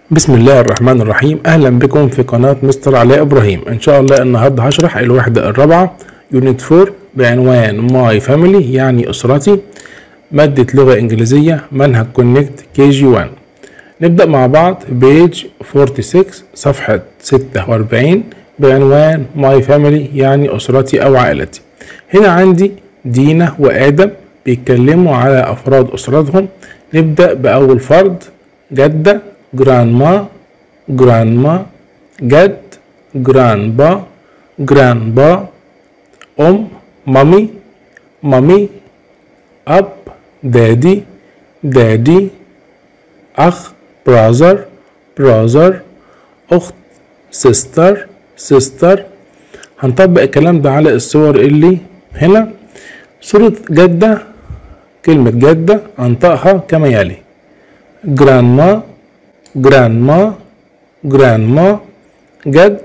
بسم الله الرحمن الرحيم اهلا بكم في قناة مستر علاء ابراهيم ان شاء الله النهاردة هشرح الوحدة الرابعة يونت 4 بعنوان ماي فاميلي يعني اسرتي مادة لغة انجليزية منهج كونكت كي جي 1 نبدأ مع بعض بيج 46 صفحة 46 بعنوان ماي فاميلي يعني اسرتي او عائلتي هنا عندي دينا وادم بيتكلموا على افراد اسرتهم نبدأ باول فرد جدة جرانما جرانما جد جرانبا جرانبا أم مامي مامي أب دادي دادي أخ براذر براذر أخت سيستر سيستر هنطبق الكلام ده على الصور اللي هنا صورة جدة كلمة جدة أنطقها كما يلي جرانما grandma grandma جد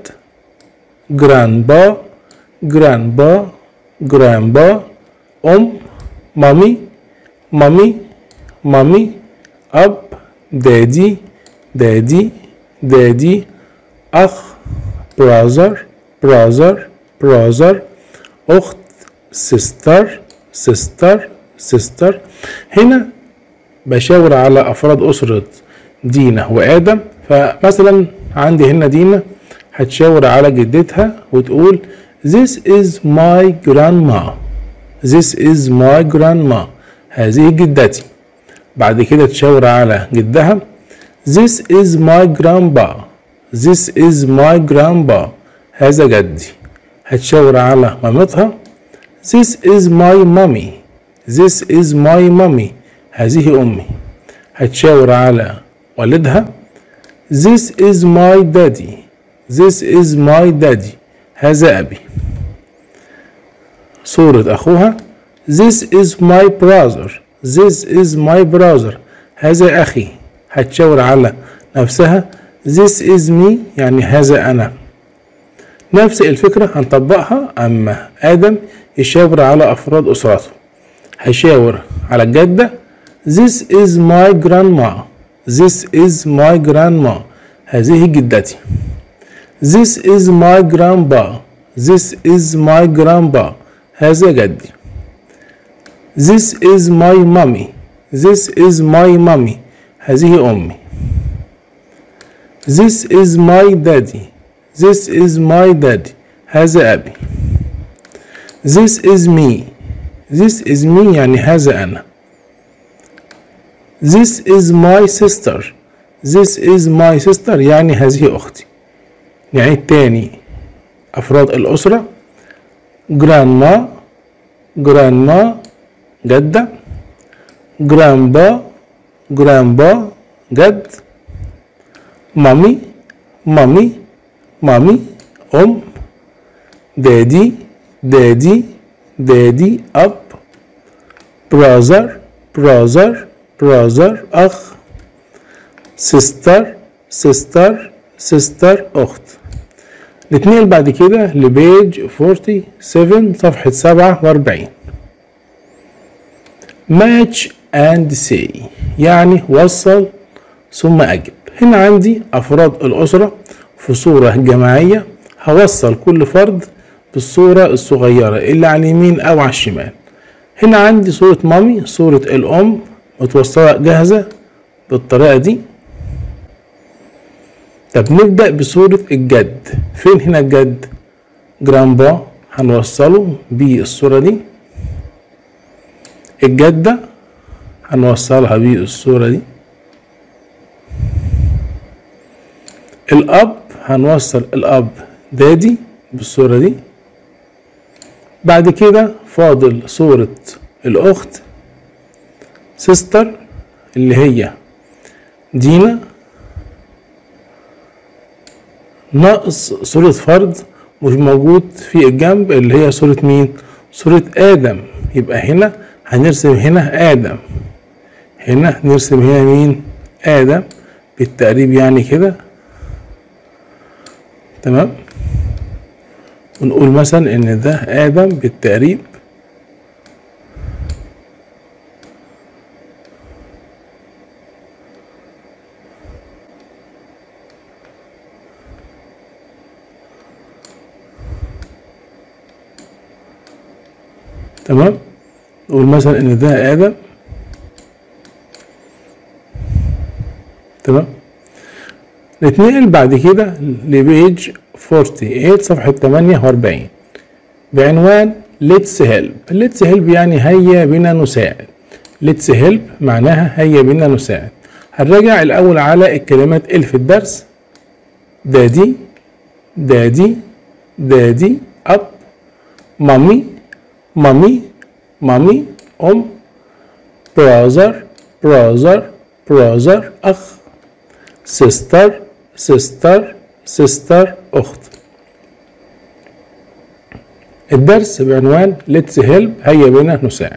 grandpa grandpa grandpa أم مامي مامي مامي أب دادي دادي دادي أخ brother brother brother أخت sister sister sister هنا بشاور على أفراد أسرة دينا وآدم فمثلا عندي هنا دينا هتشاور على جدتها وتقول This is my grandma This is my grandma هذه جدتي بعد كده تشاور على جدها This is my grandpa This is my grandpa هذا جدي هتشاور على مامتها This is my mommy This is my mommy هذه أمي هتشاور على والدها This is my daddy This is my daddy هذا أبي صورة أخوها This is my brother This is my brother هذا أخي هتشاور على نفسها This is me يعني هذا أنا نفس الفكرة هنطبقها أما آدم يشاور على أفراد أسرته هيشاور على الجدة This is my grandma This is my grandma هذه جدتي This is my grandpa This is my grandpa هذا جدي This is my mommy This is my mommy هذه أمي This is my daddy This is my daddy هذا أبي This is me This is me يعني هذا أنا This is my sister This is my sister يعني هذه أختي نعيد تاني أفراد الأسرة grandma grandma جدة grandpa grandpa جد مامي مامي مامي أم دادي دادي دادي أب brother brother brother أخ sister sister sister أخت نتنقل بعد كده لبيج 47 صفحة 47 match and say يعني وصل ثم أجب هنا عندي أفراد الأسرة في صورة جماعية هوصل كل فرد بالصورة الصغيرة اللي على اليمين أو على الشمال هنا عندي صورة مامي صورة الأم متوصلة جاهزة بالطريقة دي طب نبدأ بصورة الجد فين هنا الجد جرامبا هنوصله بالصورة دي الجدة هنوصلها بالصورة دي الأب هنوصل الأب دادي بالصورة دي بعد كده فاضل صورة الأخت سيستر اللي هي دينا ناقص صورة فرد مش موجود في الجنب اللي هي صورة مين صورة آدم يبقى هنا هنرسم هنا آدم هنا نرسم هنا مين آدم بالتقريب يعني كده تمام ونقول مثلا ان ده آدم بالتقريب تمام نقول مثلا ان ده ادم تمام نتنقل بعد كده لبيج 48 صفحة 48 بعنوان let's help let's help يعني هيا بنا نساعد let's help معناها هيا بنا نساعد هنراجع الأول على الكلمات اللي في الدرس دادي دادي دادي أب مامي مامي مامي أم براذر براذر براذر أخ سيستر سيستر سيستر أخت الدرس بعنوان Let's Help هيا بنا نساعد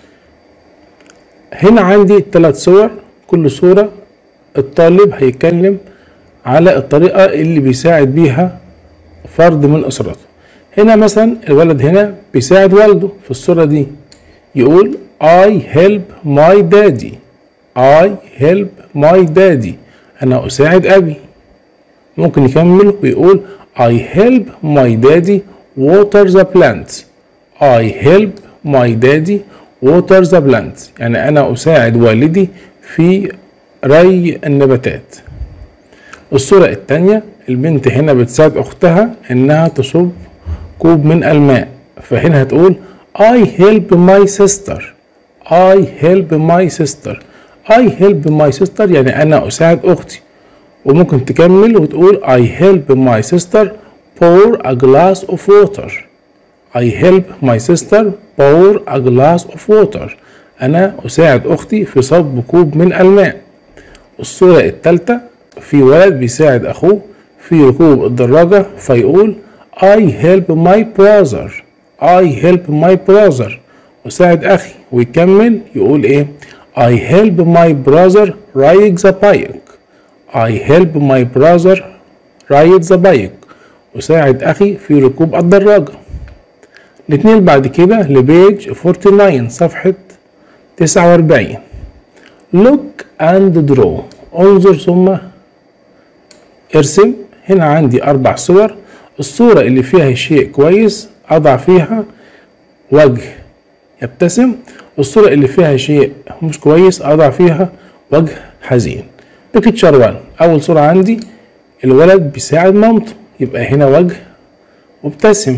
هنا عندي ثلاث صور كل صورة الطالب هيتكلم على الطريقة اللي بيساعد بيها فرد من أسرته هنا مثلا الولد هنا بيساعد والده في الصورة دي يقول I help my daddy I help my daddy أنا أساعد أبي ممكن يكمل ويقول I help my daddy water the plants I help my daddy water the plants يعني أنا أساعد والدي في ري النباتات الصورة التانية البنت هنا بتساعد أختها إنها تصب كوب من الماء فهنا هتقول I help my sister I help my sister I help my sister يعني أنا أساعد أختي وممكن تكمل وتقول I help my sister pour a glass of water I help my sister pour a glass of water أنا أساعد أختي في صب كوب من الماء الصورة الثالثة في ولد بيساعد أخوه في ركوب الدراجة فيقول I help my brother I help my brother أساعد أخي ويكمل يقول إيه I help my brother ride the bike I help my brother ride the bike أساعد أخي في ركوب الدراجة الاتنين بعد كده لبيج 49 صفحة 49 look and draw انظر ثم ارسم هنا عندي أربع صور الصورة اللي فيها شيء كويس أضع فيها وجه يبتسم الصورة اللي فيها شيء مش كويس أضع فيها وجه حزين بيكتشر 1 أول صورة عندي الولد بيساعد مامته يبقى هنا وجه مبتسم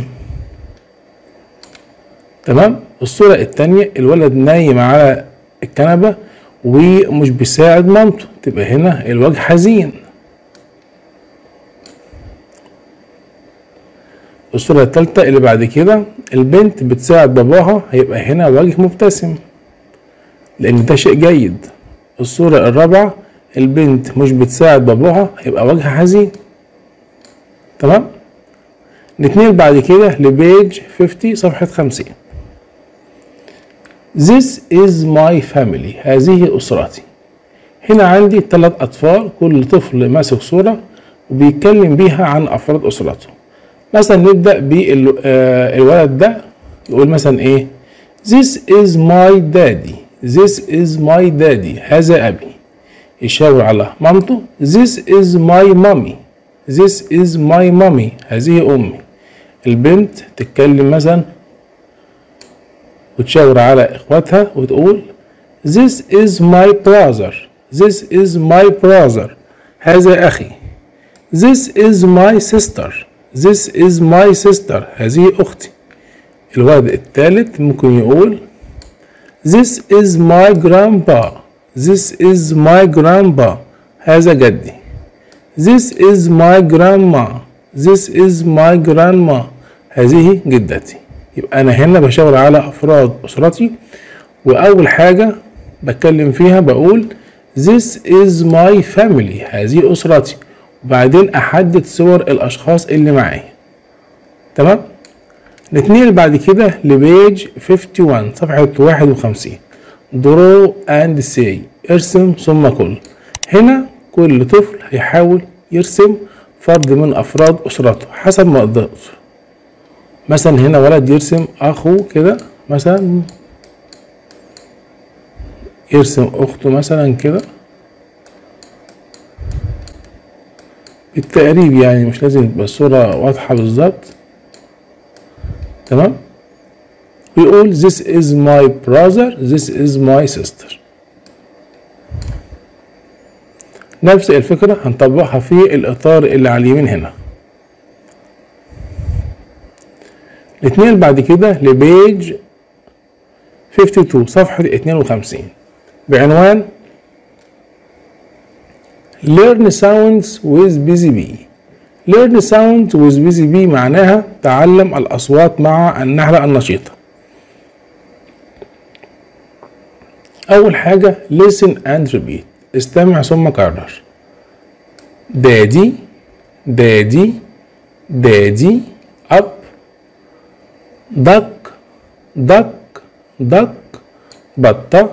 تمام الصورة التانية الولد نايم على الكنبة ومش بيساعد مامته تبقى هنا الوجه حزين الصورة التالتة اللي بعد كده البنت بتساعد باباها هيبقى هنا وجه مبتسم لأن ده شيء جيد الصورة الرابعة البنت مش بتساعد باباها هيبقى وجه حزين تمام نتنقل بعد كده لبيج 50 صفحة 50 This is my family هذه أسرتي هنا عندي ثلاث أطفال كل طفل ماسك صورة وبيتكلم بيها عن أفراد أسرته مثلا نبدأ بالولد ده يقول مثلا إيه This is my daddy This is my daddy هذا أبي يشاور على مامته This is my mommy This is my mommy هذه أمي البنت تتكلم مثلا وتشاور على إخواتها وتقول This is my brother This is my brother هذا أخي This is my sister This is my sister هذه أختي الولد الثالث ممكن يقول This is my grandpa This is my grandpa هذا جدي This is my grandma This is my grandma هذه جدتي يبقى أنا هنا بشاور على أفراد أسرتي وأول حاجة بتكلم فيها بقول This is my family هذه أسرتي وبعدين أحدد صور الأشخاص اللي معايا تمام نتنقل بعد كده لبيج 51 صفحة 51 draw and say ارسم ثم كل هنا كل طفل هيحاول يرسم فرد من أفراد أسرته حسب ما قدرته مثلا هنا ولد يرسم أخوه كده مثلا يرسم أخته مثلا كده بالتقريب يعني مش لازم تبقى الصورة واضحة بالظبط تمام ويقول this is my brother this is my sister نفس الفكرة هنطبقها في الإطار اللي على اليمين هنا نتنقل بعد كده لبيج 52 صفحة 52 بعنوان Learn sounds with busy bee Learn sounds with busy bee معناها تعلم الأصوات مع النحلة النشيطة أول حاجة listen and repeat استمع ثم كرر daddy daddy daddy up duck duck duck بطة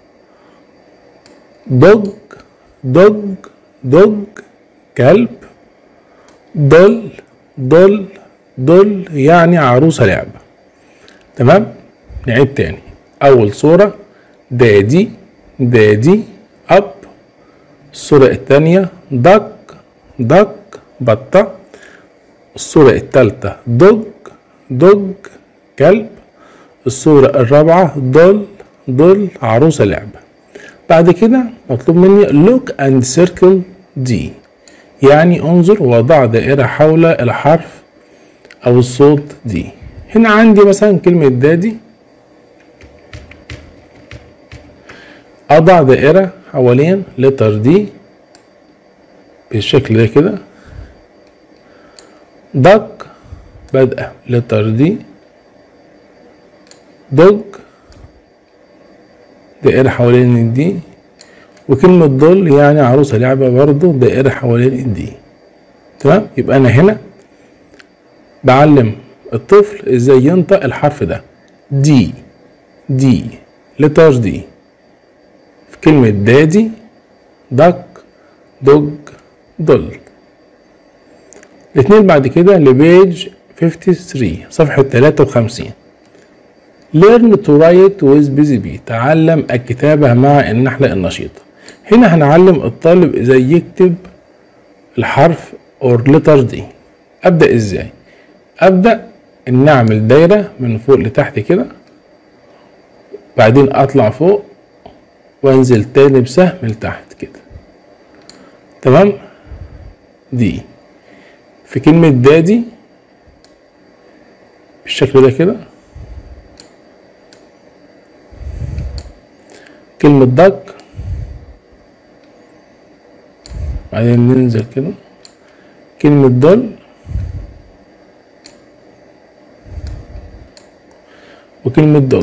dog dog dog كلب دول دول دول يعني عروسة لعبة تمام نعيد تاني أول صورة دادي دادي أب الصورة التانية دك دك بطة الصورة التالتة دوج دوج كلب الصورة الرابعة دول دول عروسة لعبة بعد كده مطلوب مني look and circle دي يعني انظر وضع دائرة حول الحرف أو الصوت دي هنا عندي مثلا كلمة دادي أضع دائرة حوالين لتر دي بالشكل ده كده دك بادئة لتر دي دوج دائرة حوالين الدي وكلمة دول يعني عروسة لعبة برضو دائرة حوالين الدي تمام يبقى أنا هنا بعلم الطفل ازاي ينطق الحرف ده دي دي لتر دي في كلمة دادي دك دوج دول الاثنين بعد كده لبيج 53 صفحة 53 Learn to write with busy bee تعلم الكتابة مع النحلة النشيطة هنا هنعلم الطالب ازاي يكتب الحرف or letter دي ابدأ ازاي ابدأ ان اعمل دايرة من فوق لتحت كده بعدين اطلع فوق وانزل تاني بسهم لتحت كده تمام دي في كلمة دادي بالشكل ده كده كلمة دك بعدين ننزل كده كلمة دول وكلمة دوج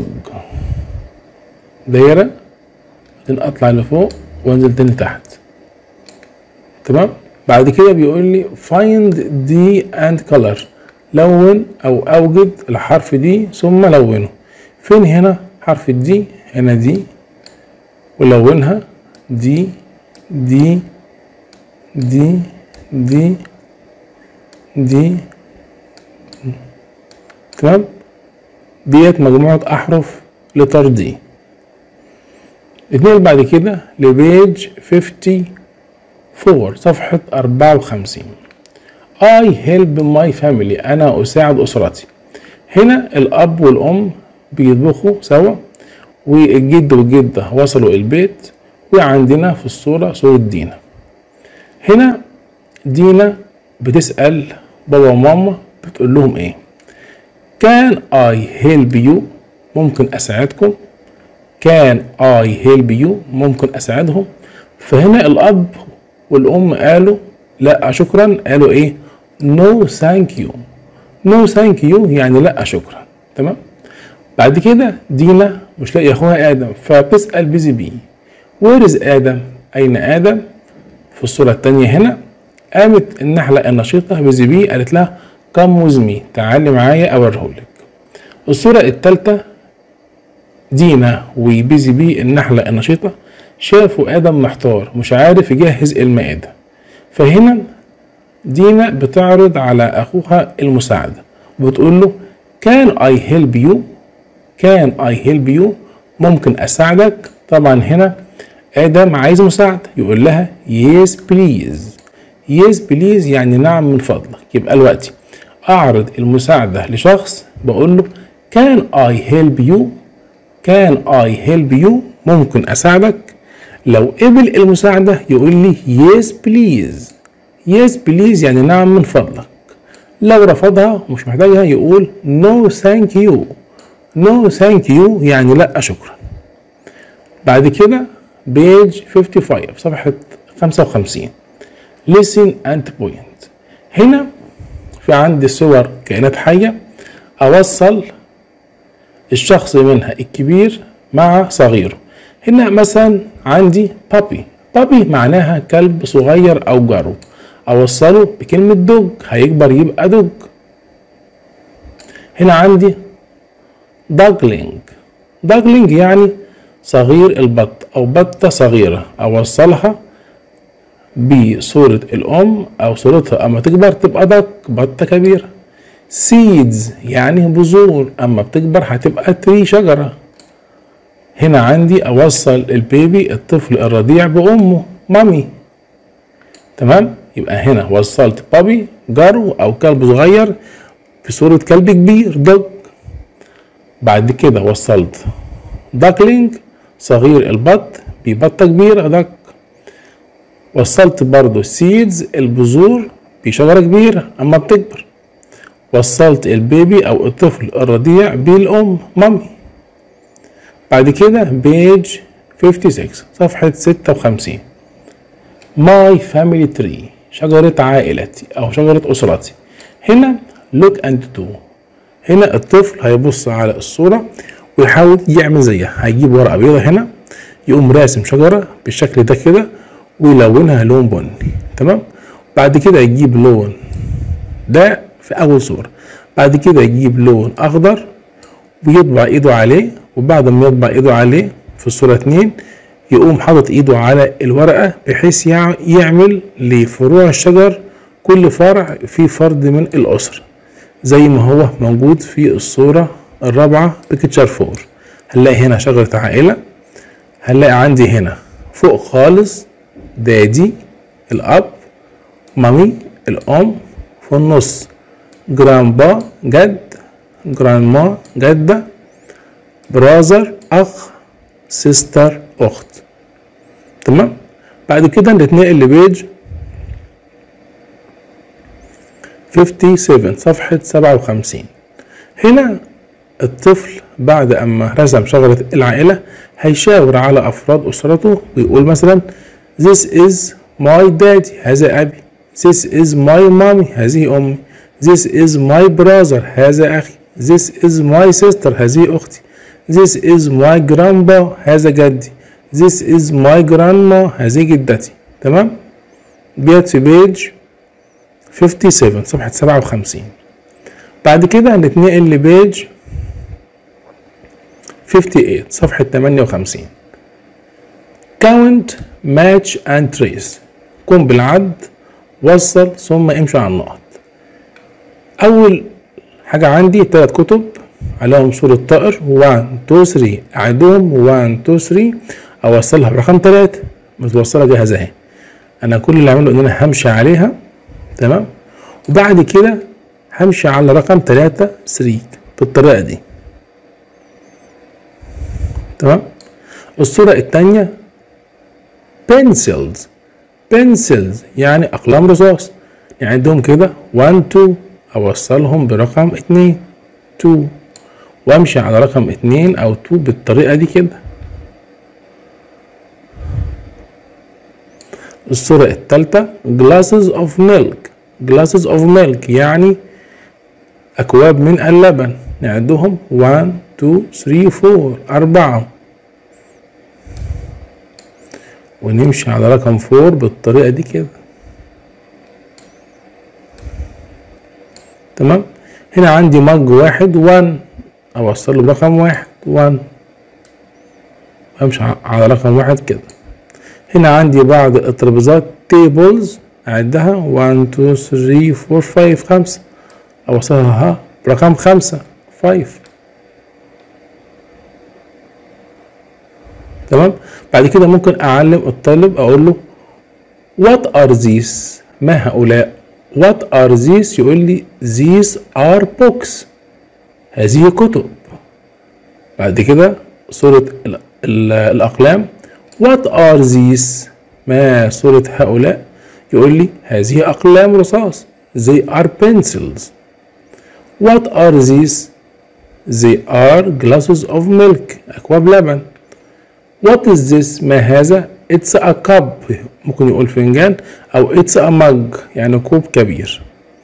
دايرة بعدين اطلع لفوق وانزل تاني تحت تمام بعد كده بيقول لي find D and color لون او اوجد الحرف دي ثم لونه فين هنا حرف الدي هنا دي ولونها دي دي دي دي دي تمام ديت مجموعة أحرف لتر دي اتنقل بعد كده لبيج 54 صفحة 54 I help my family أنا أساعد أسرتي هنا الأب والأم بيطبخوا سوا والجد والجدة وصلوا البيت وعندنا في الصورة صورة دينا هنا دينا بتسأل بابا وماما بتقول لهم ايه كان اي هيلب يو ممكن اساعدكم كان اي هيلب يو ممكن اساعدهم فهنا الاب والام قالوا لا شكرا قالوا ايه نو ثانك يو نو ثانك يو يعني لا شكرا تمام بعد كده دينا مش لاقي اخوها ادم فبتسال بيزي بي وير از ادم اين ادم في الصوره الثانيه هنا قامت النحله النشيطه بيزي بي قالت لها كم ويز مي تعالي معايا اوريهولك الصوره الثالثه دينا وبيزي بي النحله النشيطه شافوا ادم محتار مش عارف يجهز المائده فهنا دينا بتعرض على اخوها المساعده وبتقول له كان اي هيلب يو كان اي هيلب يو ممكن اساعدك طبعا هنا ادم عايز مساعده يقول لها يس بليز يس بليز يعني نعم من فضلك يبقى دلوقتي اعرض المساعده لشخص بقول له can I help you can I help you ممكن أساعدك لو قبل المساعدة يقول لي yes please yes please يعني نعم من فضلك لو رفضها مش محتاجها يقول no thank you no thank you يعني لا شكرا بعد كده page 55 صفحة 55 listen and point هنا في عندي صور كائنات حية أوصل الشخص منها الكبير مع صغيره هنا مثلا عندي بابي بابي معناها كلب صغير أو جرو أوصله بكلمة دوج هيكبر يبقى دوج هنا عندي داجلينج داجلينج يعني صغير البط أو بطة صغيرة أوصلها بصورة الأم أو صورتها أما تكبر تبقى دك بطة كبيرة سيدز يعني بذور أما بتكبر هتبقى تري شجرة هنا عندي أوصل البيبي الطفل الرضيع بأمه مامي تمام يبقى هنا وصلت بابي جرو أو كلب صغير في صورة كلب كبير دوج بعد كده وصلت داكلينج صغير البط ببطة كبيرة دك وصلت برضو سيدز البذور بشجرة كبيرة أما بتكبر وصلت البيبي أو الطفل الرضيع بالأم مامي بعد كده بيج 56 صفحة 56 ماي فاميلي تري شجرة عائلتي أو شجرة أسرتي هنا look and do هنا الطفل هيبص على الصورة ويحاول يعمل زيها هيجيب ورقة بيضة هنا يقوم راسم شجرة بالشكل ده كده ويلونها لون بني تمام بعد كده يجيب لون ده في أول صورة بعد كده يجيب لون أخضر ويطبع إيده عليه وبعد ما يطبع إيده عليه في الصورة اتنين يقوم حاطط إيده على الورقة بحيث يعمل لفروع الشجر كل فرع فيه فرد من الأسرة زي ما هو موجود في الصورة الرابعة بكتشر فور هنلاقي هنا شجرة عائلة هنلاقي عندي هنا فوق خالص دادي الأب مامي الأم في النص جرانبا جد جرانما جدة برازر أخ سيستر أخت تمام بعد كده نتنقل لبيج 57 صفحة 57 هنا الطفل بعد أما رسم شجرة العائلة هيشاور على أفراد أسرته ويقول مثلا This is my daddy هذا أبي This is my mommy هذه أمي This is my brother هذا أخي This is my sister هذه أختي This is my grandpa هذا جدي This is my grandma هذه جدتي تمام ديت في بيج 57 صفحة 57 بعد كده هنتنقل لبيج 58 صفحة 58 count match and trace قم بالعد وصل ثم امشي على النقط أول حاجة عندي تلات كتب عليهم صورة طائر 1 2 3 أعدهم 1 2 3 أوصلها برقم تلاتة متوصلة جاهزة أهي أنا كل اللي أعمله إن أنا همشي عليها تمام وبعد كده همشي على رقم تلاتة 3 بالطريقة دي تمام الصورة التانية pencils pencils يعني أقلام رصاص يعني عندهم كده 1 2 أوصلهم برقم اتنين 2 وامشي على رقم اتنين او 2 بالطريقة دي كده الصورة التالتة glasses of milk glasses of milk يعني أكواب من اللبن نعدهم 1 2 3 4 أربعة ونمشي على رقم 4 بالطريقة دي كده تمام هنا عندي مج واحد 1 اوصله برقم واحد 1 امشي على رقم واحد كده هنا عندي بعض الترابيزات تيبلز اعدها 1 2 3 4 5 5 اوصلها برقم خمسة 5 تمام بعد كده ممكن اعلم الطالب اقول له what are these ما هؤلاء what are these يقول لي these are books هذه كتب بعد كده صورة ال ال الأقلام What are these ما صورة هؤلاء يقول لي هذه أقلام رصاص They are pencils What are these They are glasses of milk أكواب لبن What is this ما هذا It's a cup ممكن يقول فنجان أو it's a mug يعني كوب كبير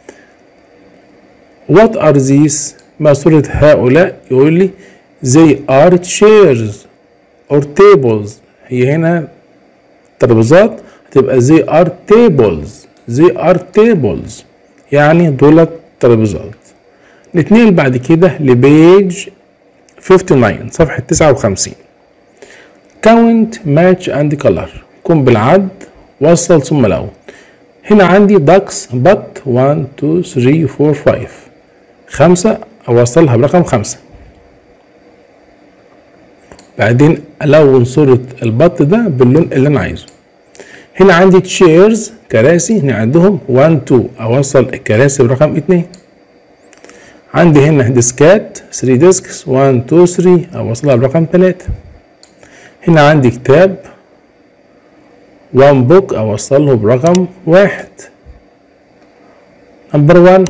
What are these ما صورة هؤلاء يقول لي They are chairs or tables هي هنا ترابيزات هتبقى they are tables they are tables يعني دول ترابيزات نتنقل بعد كده لبيج 59 صفحة 59 count match and color قم بالعد وصل ثم لون هنا عندي ducks but 1 2 3 4 5 خمسة أوصلها برقم خمسة بعدين ألون صورة البط ده باللون اللي أنا عايزه هنا عندي تشيرز كراسي هنا عندهم 1 2 أوصل الكراسي برقم 2 عندي هنا ديسكات 3 ديسكس 1 2 3 أوصلها برقم 3 هنا عندي كتاب 1 بوك أوصله برقم واحد نمبر 1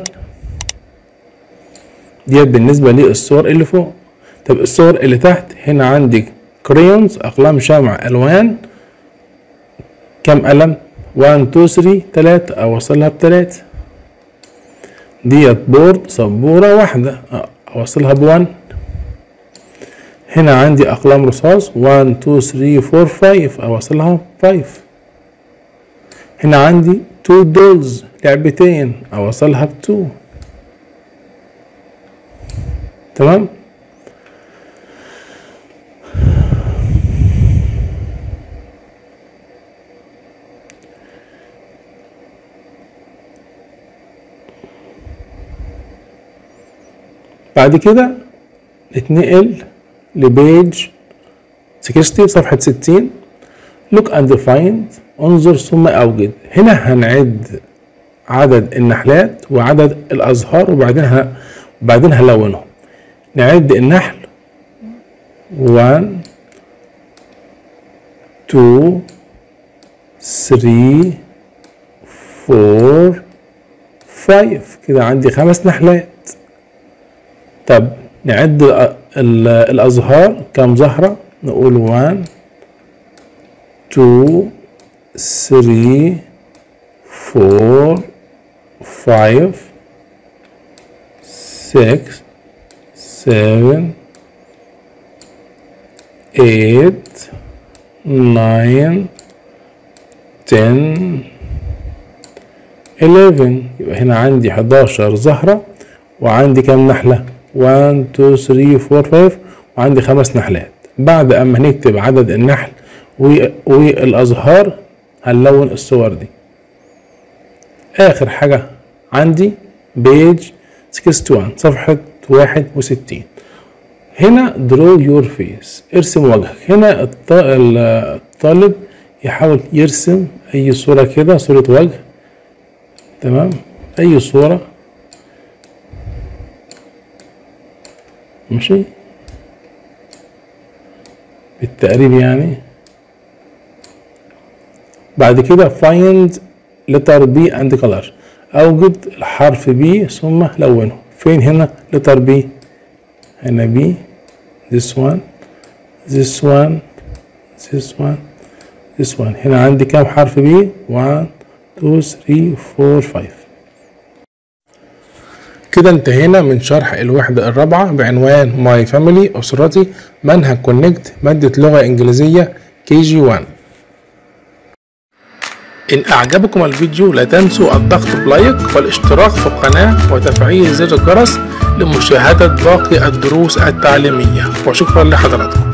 ديت بالنسبة للصور اللي فوق طب الصور اللي تحت هنا عندي كريونز أقلام شمع ألوان كم قلم 1 2 3 3 أوصلها بتلاتة ديت بورد سبورة واحدة أوصلها بوان هنا عندي أقلام رصاص 1 2 3 4 5 أوصلها 5 هنا عندي 2 دولز لعبتين أوصلها ب 2 تمام بعد كده نتنقل لبيج 60 صفحة 60 look and find انظر ثم أوجد هنا هنعد عدد النحلات وعدد الأزهار وبعدين ه... وبعدين هلونهم نعد النحل 1 2 3 4 5 كده عندي خمس نحلات طب نعد الأزهار كم زهرة نقول 1 2 3 4 5 6 7 8 9 10 11 يبقى هنا عندي 11 زهرة وعندي كام نحلة 1 2 3 4 5 وعندي خمس نحلات بعد اما نكتب عدد النحل والازهار هنلون الصور دي اخر حاجة عندي بيج 61 صفحة 61 هنا draw your face ارسم وجهك هنا الطالب يحاول يرسم اي صورة كده صورة وجه تمام اي صورة ماشي بالتقريب يعني بعد كده find letter B and color أوجد الحرف B ثم لونه فين هنا letter B هنا B this one this one this one this one هنا عندي كام حرف B 1 2 3 4 5 كده انتهينا من شرح الوحدة الرابعة بعنوان ماي فاميلي أسرتي منهج كونكت مادة لغة إنجليزية كي جي 1 إن أعجبكم الفيديو لا تنسوا الضغط بلايك والاشتراك في القناة وتفعيل زر الجرس لمشاهدة باقي الدروس التعليمية وشكرا لحضراتكم